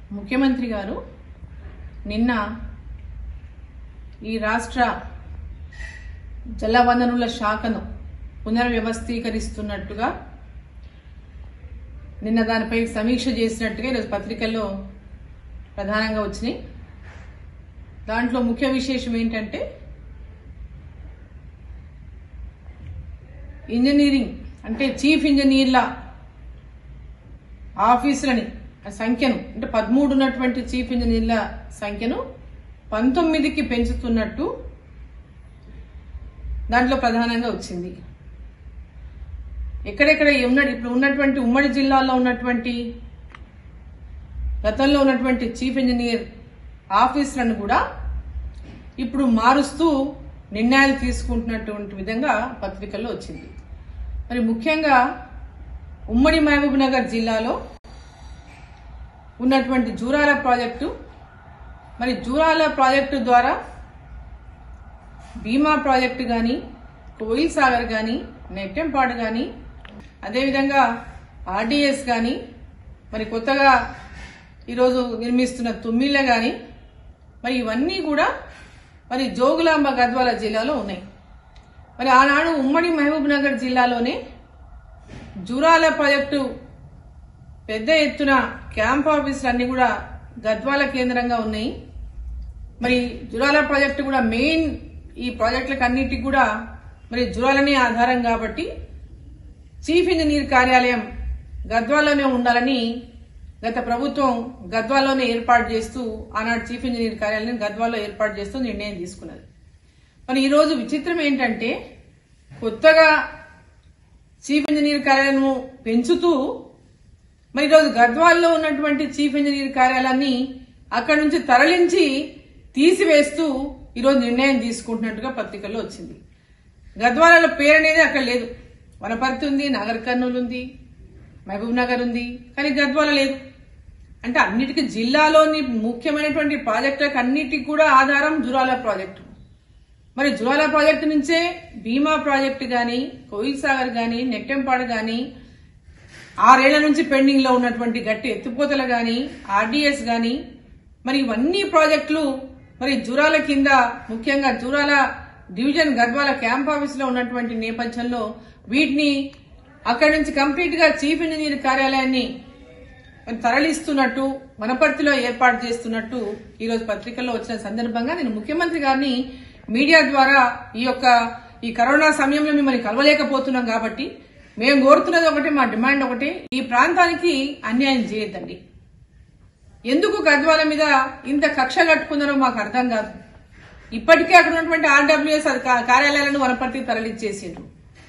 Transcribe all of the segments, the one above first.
ముఖ్యమంత్రి గారు నిన్న ఈ రాష్ట్ర జలవనరుల శాఖను పునర్వ్యవస్థీకరిస్తున్నట్టుగా నిన్న దానిపై సమీక్ష చేసినట్టుగా ఈరోజు పత్రికల్లో ప్రధానంగా వచ్చినాయి దాంట్లో ముఖ్య విశేషం ఏంటంటే ఇంజనీరింగ్ అంటే చీఫ్ ఇంజనీర్ల ఆఫీసులని ఆ సంఖ్యను అంటే పదమూడు ఉన్నటువంటి చీఫ్ ఇంజనీర్ల సంఖ్యను పంతొమ్మిదికి పెంచుతున్నట్టు దాంట్లో ప్రధానంగా వచ్చింది ఎక్కడెక్కడ ఉన్న ఇప్పుడు ఉన్నటువంటి ఉమ్మడి జిల్లాలో ఉన్నటువంటి గతంలో ఉన్నటువంటి చీఫ్ ఇంజనీర్ ఆఫీసులను కూడా ఇప్పుడు మారుస్తూ నిర్ణయాలు తీసుకుంటున్నటువంటి విధంగా పత్రికల్లో వచ్చింది మరి ముఖ్యంగా ఉమ్మడి మహబూబ్ నగర్ జిల్లాలో ఉన్నటువంటి జూరాల ప్రాజెక్టు మరి జూరాల ప్రాజెక్టు ద్వారా భీమా ప్రాజెక్టు కానీ కోయిల్ సాగర్ కానీ నెట్టెంపాడు కానీ అదేవిధంగా ఆర్డీఎస్ కానీ మరి కొత్తగా ఈరోజు నిర్మిస్తున్న తుమ్మిళ్ళ కానీ మరి ఇవన్నీ కూడా మరి జోగులాంబ గద్వాల జిల్లాలో ఉన్నాయి మరి ఆనాడు ఉమ్మడి మహబూబ్ నగర్ జిల్లాలోనే జూరాల ప్రాజెక్టు పెద్ద ఎత్తున క్యాంప్ ఆఫీసులు అన్ని కూడా గద్వాల కేంద్రంగా ఉన్నాయి మరి జురాల ప్రాజెక్టు కూడా మెయిన్ ఈ ప్రాజెక్టులకు అన్నిటికి కూడా మరి జురాలనే ఆధారం కాబట్టి చీఫ్ ఇంజనీర్ కార్యాలయం గద్వాలోనే ఉండాలని గత ప్రభుత్వం గద్వాలోనే ఏర్పాటు చేస్తూ ఆనాడు చీఫ్ ఇంజనీర్ కార్యాలయం గద్వాలో ఏర్పాటు చేస్తూ నిర్ణయం తీసుకున్నది మరి ఈరోజు విచిత్రం ఏంటంటే కొత్తగా చీఫ్ ఇంజనీర్ కార్యాలయం పెంచుతూ మరి ఈరోజు గద్వాల్లో ఉన్నటువంటి చీఫ్ ఇంజనీర్ కార్యాలయాన్ని అక్కడి నుంచి తరలించి తీసివేస్తూ ఈరోజు నిర్ణయం తీసుకుంటున్నట్టుగా పత్రికల్లో వచ్చింది గద్వాలలో పేరు అనేది అక్కడ లేదు వనపర్తి ఉంది నగర్ కర్నూలు ఉంది మహబూబ్ నగర్ ఉంది కానీ గద్వాల లేదు అంటే అన్నిటికీ జిల్లాలోని ముఖ్యమైనటువంటి ప్రాజెక్టులకు అన్నిటికీ కూడా ఆధారం జురాల ప్రాజెక్టు మరి జురాల ప్రాజెక్టు నుంచే భీమా ప్రాజెక్టు గాని కోయిల్ సాగర్ గాని నెట్టెంపాడు గాని ఆరేళ్ల నుంచి పెండింగ్ లో ఉన్నటువంటి గట్టి ఎత్తిపోతలు గాని ఆర్డీఎస్ గాని మరి ఇవన్నీ ప్రాజెక్టులు మరి జూరాల కింద ముఖ్యంగా Jurala division Gadwal camp office లో ఉన్నటువంటి నేపథ్యంలో వీటిని అక్కడి నుంచి కంప్లీట్ గా చీఫ్ ఇంజనీర్ కార్యాలయాన్ని మరి తరలిస్తున్నట్టు వనపర్తిలో ఏర్పాటు చేస్తున్నట్టు ఈ రోజు పత్రికల్లో వచ్చిన సందర్భంగా నేను ముఖ్యమంత్రి గారిని మీడియా ద్వారా ఈ యొక్క ఈ కరోనా సమయంలో మిమ్మల్ని కలవలేకపోతున్నాం కాబట్టి మేము కోరుతున్నది ఒకటి మా డిమాండ్ ఒకటి ఈ ప్రాంతానికి అన్యాయం చేయొద్దండి ఎందుకు గద్వాల మీద ఇంత కక్ష కట్టుకున్నారో మాకు అర్థం కాదు ఇప్పటికే అక్కడ ఉన్నటువంటి ఆర్డబ్ల్యూఎస్ కార్యాలయాలను వనపర్తికి తరలించేసిండ్రు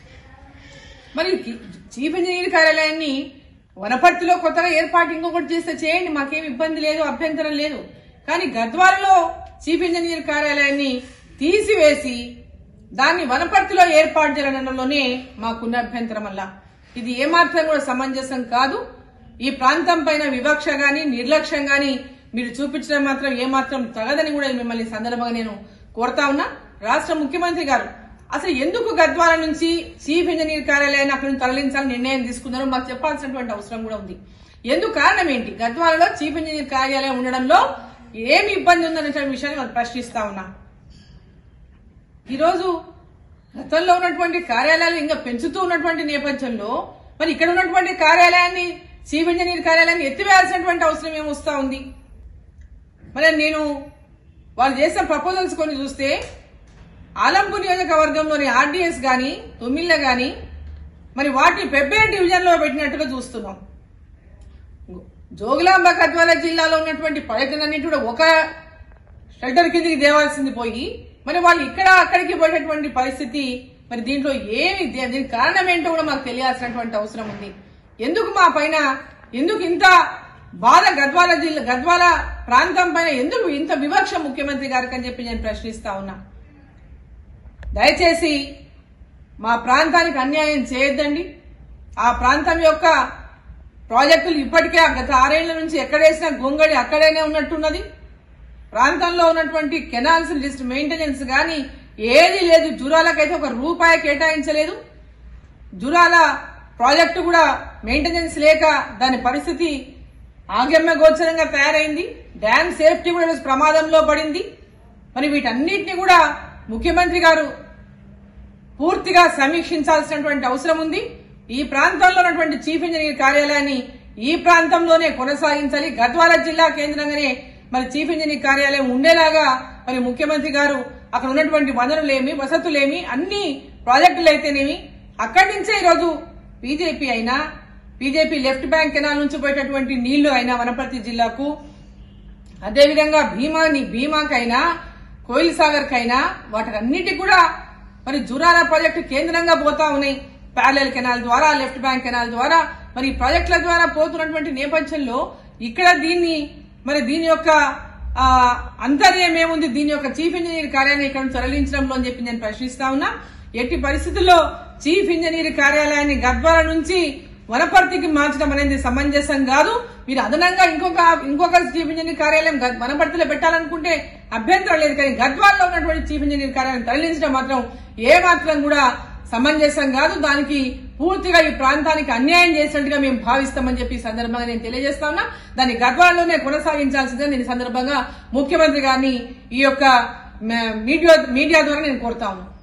మరి చీఫ్ ఇంజనీర్ కార్యాలయాన్ని వనపర్తిలో కొత్తగా ఏర్పాటు ఇంకొకటి చేస్తే చేయండి మాకేం ఇబ్బంది లేదు అభ్యంతరం లేదు కానీ గద్వాలలో చీఫ్ ఇంజనీర్ కార్యాలయాన్ని తీసివేసి దాన్ని వనపర్తిలో ఏర్పాటు చేయడంలోనే మాకున్న అభ్యంతరం వల్ల ఇది ఏమాత్రం కూడా సమంజసం కాదు ఈ ప్రాంతం పైన వివక్ష గాని నిర్లక్ష్యం గాని మీరు చూపించడం మాత్రం ఏమాత్రం తగదని కూడా మిమ్మల్ని ఈ సందర్భంగా నేను కోరుతా ఉన్నా రాష్ట్ర ముఖ్యమంత్రి గారు అసలు ఎందుకు గద్వాల నుంచి చీఫ్ ఇంజనీర్ కార్యాలయాన్ని అక్కడి నుంచి తరలించాలని నిర్ణయం తీసుకున్నారో మాకు చెప్పాల్సినటువంటి అవసరం కూడా ఉంది ఎందుకు కారణం ఏంటి గద్వాలలో చీఫ్ ఇంజనీర్ కార్యాలయం ఉండడంలో ఏమి ఇబ్బంది ఉందనే విషయాన్ని మనం ప్రశ్నిస్తా ఉన్నా ఈరోజు గతంలో ఉన్నటువంటి కార్యాలయాలు ఇంకా పెంచుతూ ఉన్నటువంటి నేపథ్యంలో మరి ఇక్కడ ఉన్నటువంటి కార్యాలయాన్ని చీఫ్ ఇంజనీర్ కార్యాలయాన్ని ఎత్తివేయాల్సినటువంటి అవసరం ఏమొస్తా ఉంది మరి నేను వాళ్ళు చేసిన ప్రపోజల్స్ కొన్ని చూస్తే ఆలంపూర్ నియోజకవర్గంలోని ఆర్డీఎస్ గాని తొమ్మిళ్ళ గాని మరి వాటిని పెబ్బే డివిజన్ లో పెట్టినట్టుగా చూస్తున్నాం జోగులాంబ గద్వాల జిల్లాలో ఉన్నటువంటి పర్యటనన్నిటి కూడా ఒక షెల్టర్ కిందికి దేవాల్సింది పోయి మరి వాళ్ళు ఇక్కడ అక్కడికి పోయేటటువంటి పరిస్థితి మరి దీంట్లో ఏమి దే- దీనికి కారణం ఏంటో కూడా మాకు తెలియాల్సినటువంటి అవసరం ఉంది ఎందుకు మా పైన ఎందుకు ఇంత బాధ గద్వాల జిల్లా గద్వాల ప్రాంతం పైన ఎందుకు ఇంత వివక్ష ముఖ్యమంత్రి గారికి అని చెప్పి నేను ప్రశ్నిస్తా ఉన్నా దయచేసి మా ప్రాంతానికి అన్యాయం చేయొద్దండి ఆ ప్రాంతం యొక్క ప్రాజెక్టులు ఇప్పటికే ఆ గత ఆరేళ్ల నుంచి ఎక్కడేసిన గొంగడి అక్కడేనే ఉన్నట్టున్నది ప్రాంతంలో ఉన్నటువంటి కెనాల్స్ లిస్ట్ మెయింటెనెన్స్ కానీ ఏది లేదు జురాలకైతే ఒక రూపాయి కేటాయించలేదు జురాల ప్రాజెక్టు కూడా మెయింటెనెన్స్ లేక దాని పరిస్థితి ఆగమ్య గోచరంగా తయారైంది డ్యామ్ సేఫ్టీ కూడా ఈరోజు ప్రమాదంలో పడింది మరి వీటన్నిటిని కూడా ముఖ్యమంత్రి గారు పూర్తిగా సమీక్షించాల్సినటువంటి అవసరం ఉంది ఈ ప్రాంతంలో ఉన్నటువంటి చీఫ్ ఇంజనీర్ కార్యాలయాన్ని ఈ ప్రాంతంలోనే కొనసాగించాలి గద్వాల జిల్లా కేంద్రంగానే మరి చీఫ్ ఇంజనీర్ కార్యాలయం ఉండేలాగా మరి ముఖ్యమంత్రి గారు అక్కడ ఉన్నటువంటి వనరులేమి వసతులేమి అన్ని ప్రాజెక్టులు అయితేనేమి అక్కడి నుంచే ఈరోజు బీజేపీ అయినా బీజేపీ లెఫ్ట్ బ్యాంక్ కెనాల్ నుంచి పోయేటటువంటి నీళ్లు అయినా వనపర్తి జిల్లాకు అదేవిధంగా భీమాని భీమాకైనా కోయిల్ సాగర్ కైనా వాటన్నిటి కూడా మరి జురాల ప్రాజెక్టు కేంద్రంగా పోతా ఉన్నాయి ప్యారల్ కెనాల్ ద్వారా లెఫ్ట్ బ్యాంక్ కెనాల్ ద్వారా మరి ఈ ప్రాజెక్టుల ద్వారా పోతున్నటువంటి నేపథ్యంలో ఇక్కడ దీన్ని మరి దీని యొక్క ఆ, అంతర్యం ఏముంది దీని యొక్క చీఫ్ ఇంజనీర్ కార్యాలయం ఇక్కడ నుంచి తరలించడంలో అని చెప్పి నేను ప్రశ్నిస్తా ఉన్నా ఎట్టి పరిస్థితుల్లో చీఫ్ ఇంజనీర్ కార్యాలయాన్ని గద్వాల నుంచి వనపర్తికి మార్చడం అనేది సమంజసం కాదు మీరు అదనంగా ఇంకొక ఇంకొక చీఫ్ ఇంజనీర్ కార్యాలయం గ- వనపర్తిలో పెట్టాలనుకుంటే అభ్యంతరం లేదు కానీ గద్వాల్లో ఉన్నటువంటి చీఫ్ ఇంజనీర్ కార్యాలయం తరలించడం మాత్రం ఏ మాత్రం కూడా సమంజసం కాదు దానికి పూర్తిగా ఈ ప్రాంతానికి అన్యాయం చేసినట్టుగా మేము భావిస్తామని చెప్పి ఈ సందర్భంగా నేను తెలియజేస్తా ఉన్నా దాన్ని గద్వాలలోనే కొనసాగించాల్సిందే నేను ఈ సందర్భంగా ముఖ్యమంత్రి గారిని ఈ యొక్క మ- మీడియా మీడియా ద్వారా నేను కోరుతా ఉన్నాను